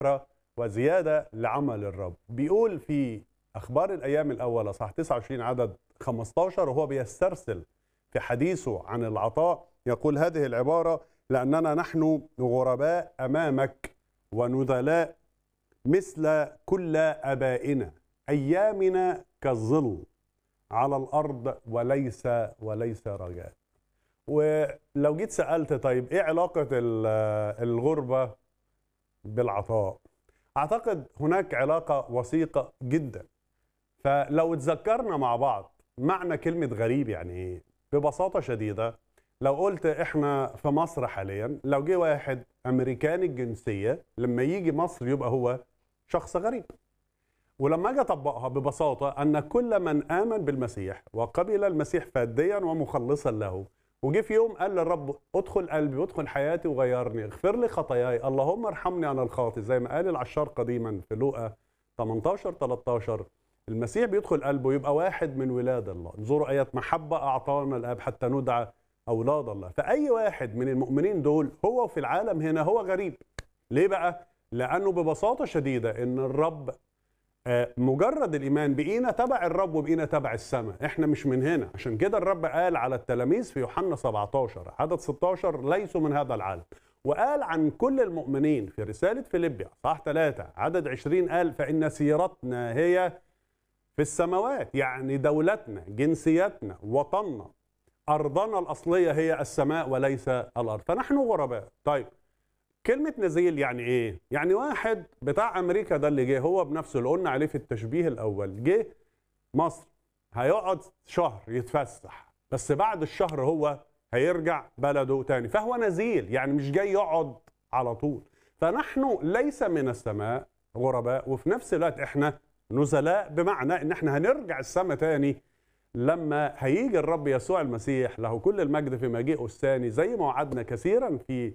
وكثرة وزيادة لعمل الرب بيقول في أخبار الأيام الأولى صح 29 عدد 15 وهو بيسترسل في حديثه عن العطاء يقول هذه العبارة لأننا نحن غرباء أمامك ونذلاء مثل كل أبائنا أيامنا كالظل على الأرض وليس وليس رجاء ولو جيت سألت طيب إيه علاقة الغربة بالعطاء أعتقد هناك علاقة وثيقة جدا فلو تذكرنا مع بعض معنى كلمة غريب يعني إيه ببساطة شديدة لو قلت إحنا في مصر حاليا لو جه واحد أمريكاني الجنسية لما يجي مصر يبقى هو شخص غريب ولما اجي اطبقها ببساطه ان كل من امن بالمسيح وقبل المسيح فاديا ومخلصا له وجه في يوم قال للرب ادخل قلبي وادخل حياتي وغيرني اغفر لي خطاياي اللهم ارحمني انا الخاطئ زي ما قال العشار قديما في لوقا 18 13 المسيح بيدخل قلبه يبقى واحد من ولاد الله انظروا ايات محبه اعطانا الاب حتى ندعى اولاد الله فاي واحد من المؤمنين دول هو في العالم هنا هو غريب ليه بقى لانه ببساطه شديده ان الرب مجرد الايمان بقينا تبع الرب وبقينا تبع السماء احنا مش من هنا عشان كده الرب قال على التلاميذ في يوحنا 17 عدد 16 ليسوا من هذا العالم وقال عن كل المؤمنين في رساله فيليبيا صح 3 عدد 20 قال فان سيرتنا هي في السماوات يعني دولتنا جنسيتنا وطننا ارضنا الاصليه هي السماء وليس الارض فنحن غرباء طيب كلمة نزيل يعني ايه؟ يعني واحد بتاع امريكا ده اللي جه هو بنفسه اللي قلنا عليه في التشبيه الاول جه مصر هيقعد شهر يتفسح بس بعد الشهر هو هيرجع بلده تاني فهو نزيل يعني مش جاي يقعد على طول فنحن ليس من السماء غرباء وفي نفس الوقت احنا نزلاء بمعنى ان احنا هنرجع السماء تاني لما هيجي الرب يسوع المسيح له كل المجد في مجيئه الثاني زي ما وعدنا كثيرا في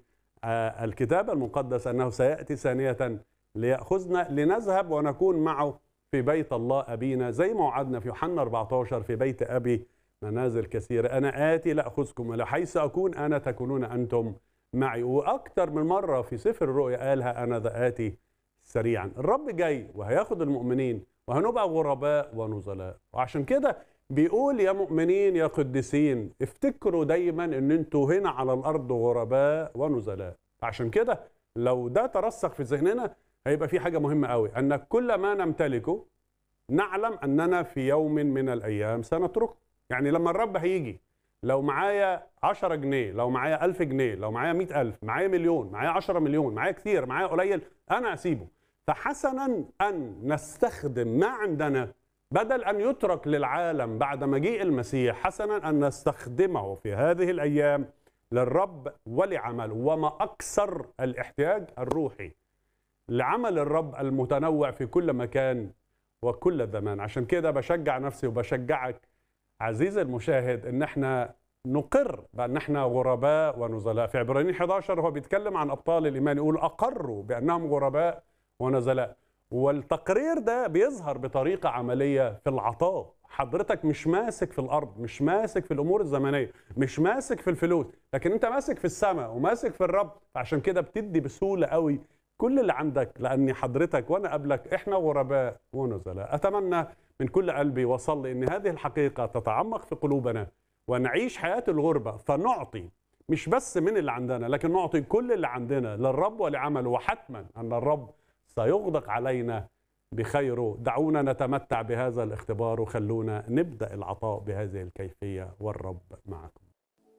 الكتاب المقدس انه سياتي ثانيه لياخذنا لنذهب ونكون معه في بيت الله ابينا زي ما وعدنا في يوحنا 14 في بيت ابي منازل كثيره انا اتي لاخذكم الى حيث اكون انا تكونون انتم معي واكثر من مره في سفر الرؤيا قالها انا ذا اتي سريعا الرب جاي وهياخد المؤمنين وهنبقى غرباء ونزلاء وعشان كده بيقول يا مؤمنين يا قديسين افتكروا دايما ان انتوا هنا على الارض غرباء ونزلاء عشان كده لو ده ترسخ في ذهننا هيبقى في حاجه مهمه قوي ان كل ما نمتلكه نعلم اننا في يوم من الايام سنتركه يعني لما الرب هيجي لو معايا 10 جنيه لو معايا 1000 جنيه لو معايا 100000 معايا مليون معايا 10 مليون معايا كتير معايا قليل انا اسيبه فحسنا ان نستخدم ما عندنا بدل ان يترك للعالم بعد مجيء المسيح حسنا ان نستخدمه في هذه الايام للرب ولعمله وما اكثر الاحتياج الروحي لعمل الرب المتنوع في كل مكان وكل زمان عشان كده بشجع نفسي وبشجعك عزيزي المشاهد ان احنا نقر بان احنا غرباء ونزلاء في عبرانيين 11 هو بيتكلم عن ابطال الايمان يقول اقروا بانهم غرباء ونزلاء والتقرير ده بيظهر بطريقة عملية في العطاء حضرتك مش ماسك في الأرض مش ماسك في الأمور الزمنية مش ماسك في الفلوس لكن أنت ماسك في السماء وماسك في الرب فعشان كده بتدي بسهولة قوي كل اللي عندك لأني حضرتك وأنا قبلك إحنا غرباء ونزلاء أتمنى من كل قلبي وصلي أن هذه الحقيقة تتعمق في قلوبنا ونعيش حياة الغربة فنعطي مش بس من اللي عندنا لكن نعطي كل اللي عندنا للرب ولعمله وحتما أن الرب سيغدق علينا بخيره دعونا نتمتع بهذا الاختبار وخلونا نبدا العطاء بهذه الكيفيه والرب معكم